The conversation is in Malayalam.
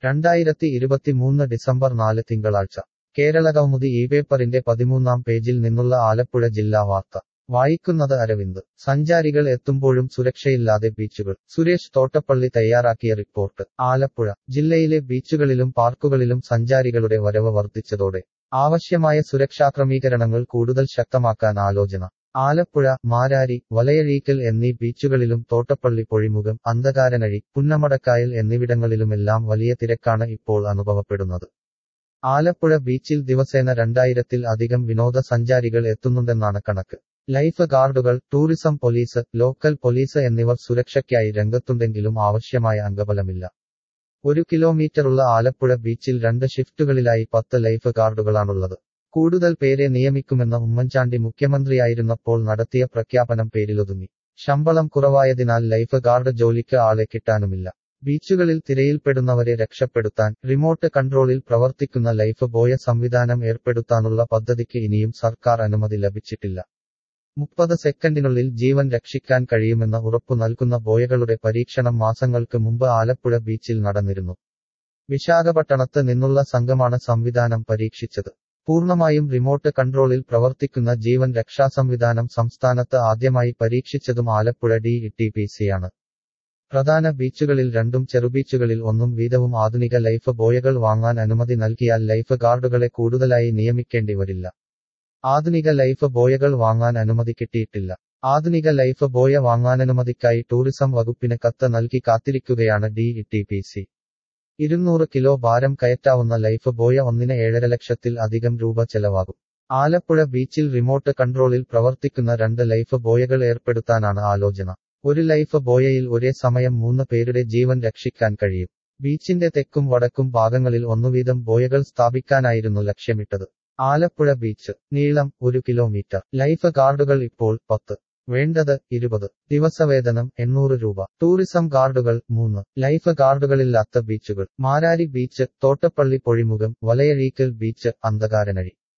രണ്ടായിരത്തി ഇരുപത്തിമൂന്ന് ഡിസംബർ നാല് തിങ്കളാഴ്ച കേരള കൗമുദി ഈ പേപ്പറിന്റെ പതിമൂന്നാം പേജിൽ നിന്നുള്ള ആലപ്പുഴ ജില്ലാ വാർത്ത വായിക്കുന്നത് അരവിന്ദ് സഞ്ചാരികൾ എത്തുമ്പോഴും സുരക്ഷയില്ലാതെ ബീച്ചുകൾ സുരേഷ് തോട്ടപ്പള്ളി തയ്യാറാക്കിയ റിപ്പോർട്ട് ആലപ്പുഴ ജില്ലയിലെ ബീച്ചുകളിലും പാർക്കുകളിലും സഞ്ചാരികളുടെ വരവ് വർദ്ധിച്ചതോടെ ആവശ്യമായ സുരക്ഷാക്രമീകരണങ്ങൾ കൂടുതൽ ശക്തമാക്കാൻ ആലോചന ആലപ്പുഴ മാരാരി വലയഴീക്കൽ എന്നീ ബീച്ചുകളിലും തോട്ടപ്പള്ളി പൊഴിമുഖം അന്ധകാരനഴി പുന്നമടക്കായൽ എന്നിവിടങ്ങളിലുമെല്ലാം വലിയ തിരക്കാണ് ഇപ്പോൾ അനുഭവപ്പെടുന്നത് ആലപ്പുഴ ബീച്ചിൽ ദിവസേന രണ്ടായിരത്തിൽ അധികം വിനോദസഞ്ചാരികൾ എത്തുന്നുണ്ടെന്നാണ് കണക്ക് ലൈഫ് ഗാർഡുകൾ ടൂറിസം പോലീസ് ലോക്കൽ പോലീസ് എന്നിവർ സുരക്ഷയ്ക്കായി രംഗത്തുണ്ടെങ്കിലും ആവശ്യമായ അംഗബലമില്ല ഒരു കിലോമീറ്ററുള്ള ആലപ്പുഴ ബീച്ചിൽ രണ്ട് ഷിഫ്റ്റുകളിലായി പത്ത് ലൈഫ് ഗാർഡുകളാണുള്ളത് കൂടുതൽ പേരെ നിയമിക്കുമെന്ന ഉമ്മൻചാണ്ടി മുഖ്യമന്ത്രിയായിരുന്നപ്പോൾ നടത്തിയ പ്രഖ്യാപനം പേരിലൊതുങ്ങി ശമ്പളം കുറവായതിനാൽ ലൈഫ് ഗാർഡ് ജോലിക്ക് ആളെ കിട്ടാനുമില്ല ബീച്ചുകളിൽ തിരയിൽപ്പെടുന്നവരെ രക്ഷപ്പെടുത്താൻ റിമോട്ട് കൺട്രോളിൽ പ്രവർത്തിക്കുന്ന ലൈഫ് ബോയ സംവിധാനം ഏർപ്പെടുത്താനുള്ള പദ്ധതിക്ക് ഇനിയും സർക്കാർ അനുമതി ലഭിച്ചിട്ടില്ല മുപ്പത് സെക്കൻഡിനുള്ളിൽ ജീവൻ രക്ഷിക്കാൻ കഴിയുമെന്ന് ഉറപ്പു നൽകുന്ന ബോയകളുടെ പരീക്ഷണം മാസങ്ങൾക്ക് മുമ്പ് ആലപ്പുഴ ബീച്ചിൽ നടന്നിരുന്നു വിശാഖപട്ടണത്ത് നിന്നുള്ള സംഘമാണ് സംവിധാനം പരീക്ഷിച്ചത് പൂർണ്ണമായും റിമോട്ട് കൺട്രോളിൽ പ്രവർത്തിക്കുന്ന ജീവൻ രക്ഷാ സംവിധാനം സംസ്ഥാനത്ത് ആദ്യമായി പരീക്ഷിച്ചതും ആലപ്പുഴ ഡി ടി പി സിയാണ് പ്രധാന ബീച്ചുകളിൽ രണ്ടും ചെറുബീച്ചുകളിൽ ഒന്നും വീതവും ആധുനിക ലൈഫ് ബോയകൾ വാങ്ങാൻ അനുമതി നൽകിയാൽ ലൈഫ് ഗാർഡുകളെ കൂടുതലായി നിയമിക്കേണ്ടി വരില്ല ആധുനിക ലൈഫ് ബോയകൾ വാങ്ങാൻ അനുമതി കിട്ടിയിട്ടില്ല ആധുനിക ലൈഫ് ബോയ വാങ്ങാനനുമതിക്കായി ടൂറിസം വകുപ്പിന് കത്ത് നൽകി കാത്തിരിക്കുകയാണ് ഡി ടി പി സി ഇരുന്നൂറ് കിലോ ഭാരം കയറ്റാവുന്ന ലൈഫ് ബോയ ഒന്നിന് ഏഴര ലക്ഷത്തിൽ അധികം രൂപ ചെലവാകും ആലപ്പുഴ ബീച്ചിൽ റിമോട്ട് കൺട്രോളിൽ പ്രവർത്തിക്കുന്ന രണ്ട് ലൈഫ് ബോയകൾ ഏർപ്പെടുത്താനാണ് ആലോചന ഒരു ലൈഫ് ബോയയിൽ ഒരേ സമയം മൂന്ന് പേരുടെ ജീവൻ രക്ഷിക്കാൻ കഴിയും ബീച്ചിന്റെ തെക്കും വടക്കും ഭാഗങ്ങളിൽ ഒന്നുവീതം ബോയകൾ സ്ഥാപിക്കാനായിരുന്നു ലക്ഷ്യമിട്ടത് ആലപ്പുഴ ബീച്ച് നീളം ഒരു കിലോമീറ്റർ ലൈഫ് ഗാർഡുകൾ ഇപ്പോൾ പത്ത് വേണ്ടത് ഇരുപത് ദിവസവേതനം എണ്ണൂറ് രൂപ ടൂറിസം ഗാർഡുകൾ മൂന്ന് ലൈഫ് ഗാർഡുകളില്ലാത്ത ബീച്ചുകൾ മാരാരി ബീച്ച് തോട്ടപ്പള്ളി പൊഴിമുഖം വലയഴീക്കൽ ബീച്ച് അന്ധകാരനഴി